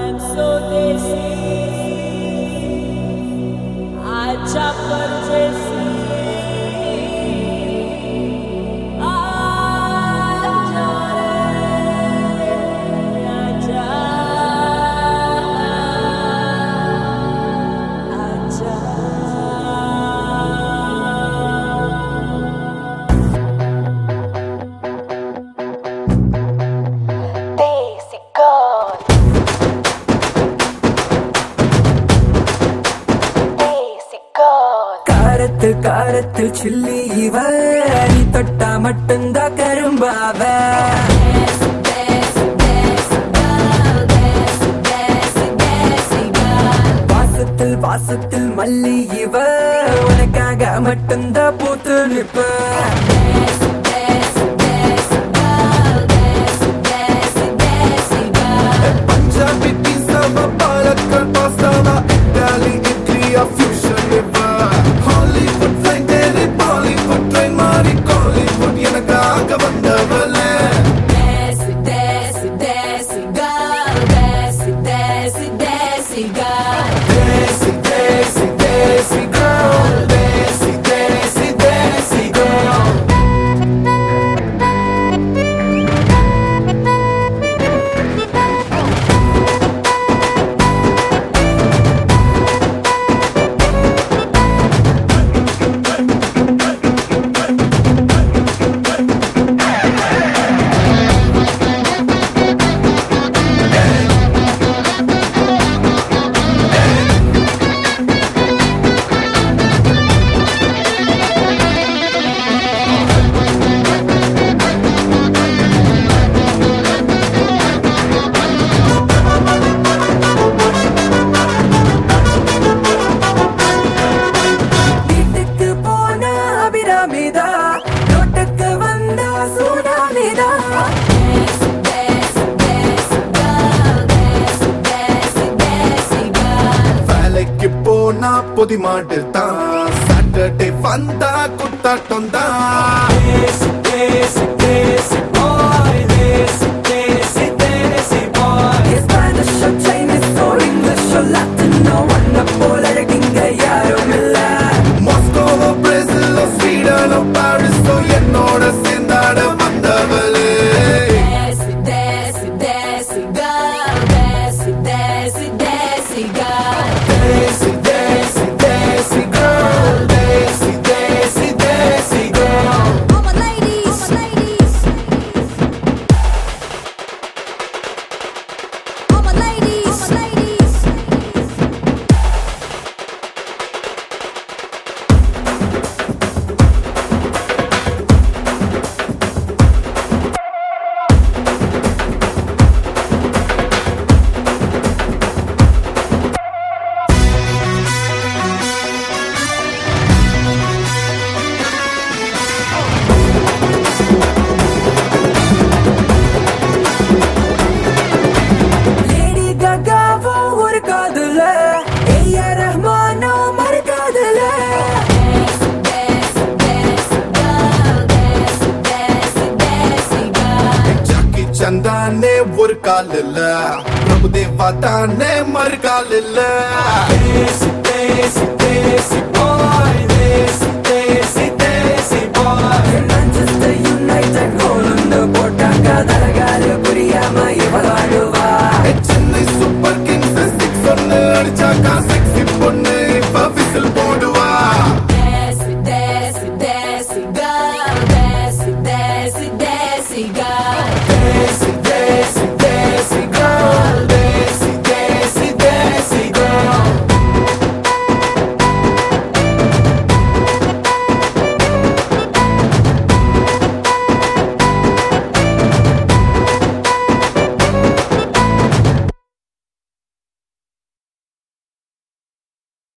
I'm so desi. आजा परदेसी आजा रे आजा आजा Daisy God. Daisy God. காரத்தில் காரத்தில் சில்லி இவ நீ தொட்டா மட்டும்தான் கரும்பாவ வாசத்தில் வாசத்தில் மல்லி இவ உனக்காக மட்டும்தான் பூத்து நிற்ப Punjabi pizza, Malakkal pasta, Italy, Italy, a fusion liver. Hollywood flying Delhi, Bollywood train மாறி Collywood எனக்காக வந்தவளே Desi, desi, desi girl, desi, desi, desi girl. வீட்டுக்கு போன அபிராமிதா ரோட்டுக்கு வந்த சூனாமிதா வேலைக்கு போனா பொதி மாட்டு தான் சாட்டர்டே வந்தா குத்தாட்டம் தான் தேசி தேசி தேசி boy Desi desi Desi boy Spanish or Chinese or English or Latino ஒன்ன போல அழகிங்க யாரும் இல்ல மாஸ்கோவோ பிரேசிலோ ஸ்வீடனோ பாரிஸோ என்னோட சேர்ந்தாட வந்தவளே desi desi desi girl desi desi desi girl lady ககாவோ ஒரு காதுல ஏஆ ரஹ்மானோ மறு காதுல ஜாக்கி சந்தானே ஒரு கால் இல்ல பிரபுதேவா தானே மறு கால் இல்ல தேசி தேசி தேசி boy தேசி